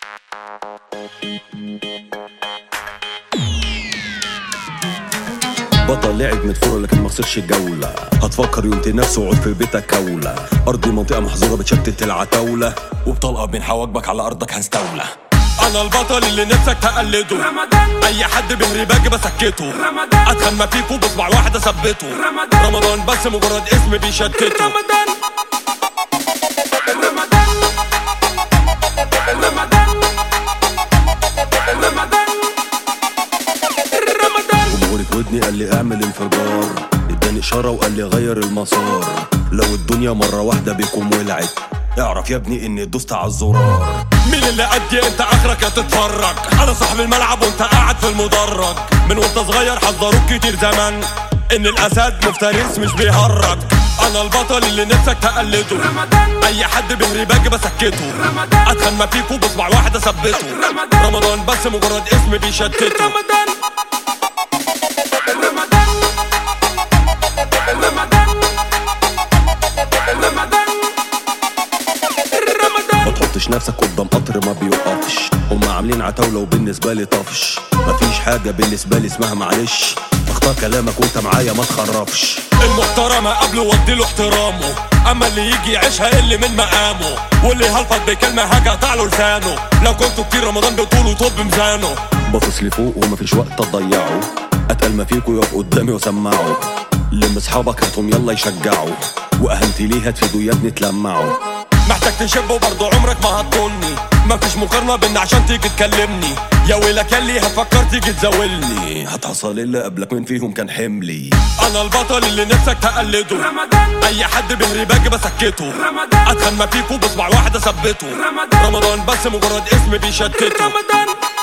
بطل لعب من فورة لكن ما خسرش الجولة هتفكر يوم نفسه وعود في بيتك كولة أرضي منطقة محظورة بتشتت العتاولة وبطلقة بين حواجبك على أرضك هنستولى انا البطل اللي نفسك تقلده رمضان. اي حد بيهري باجي بسكته رمضان. اتخمى فيكوا بصبع واحد اثبته رمضان. رمضان بس مجرد اسم بيشتته رمضان رمضان رمضان رمضان رمضان جمهوري في ودني قال لي اعمل انفجار اداني اشاره وقال لي غير المسار لو الدنيا مره واحده بيكم ولعت اعرف يا ابني اني دوست على الزرار مين اللي قدي انت اخرك يا تتفرج انا صاحب الملعب وانت قاعد في المدرج من وانت صغير حذروك كتير زمان ان الاسد مفترس مش بيهرج انا البطل اللي نفسك تقلده رمضان. اي حد بيهري باجي بسكته رمضان. اتخمى فيكوا بصبع واحد اثبته رمضان. رمضان بس مجرد اسم بيشتته رمضان رمضان رمضان رمضان رمضان ما تحطش نفسك قدام قطر ما بيوقفش هم عاملين عتاولة وبالنسبة لي طفش مفيش حاجة بالنسبة لي اسمها معلش اختار كلامك وانت معايا ما تخرفش المحترمة قبله وديله احترامه اما اللي يجي يعيشها اللي من مقامه واللي هلفت بكلمة هقطع له لسانه لو كنتوا كتير رمضان بتقولوا طب ميزانه باصص لفوق ومفيش وقت تضيعه اتقل ما فيكوا يقف قدامي وسمعوا لم اصحابك هاتهم يلا يشجعوا واهنتي ليه هتفيدوا يا ابني تلمعوا محتاج تشب وبرضه عمرك ما هتطولني مفيش مقارنة بين عشان تيجي تكلمني يا ويلك يلي هتفكر تيجي تزاولني هتحصل اللي قبلك من فيهم كان حملي انا البطل اللي نفسك تقلده رمضان اي حد بيهري باجي بسكته رمضان. اتخمى فيكوا بصبع واحد اثبته رمضان. رمضان بس مجرد اسم بيشتته رمضان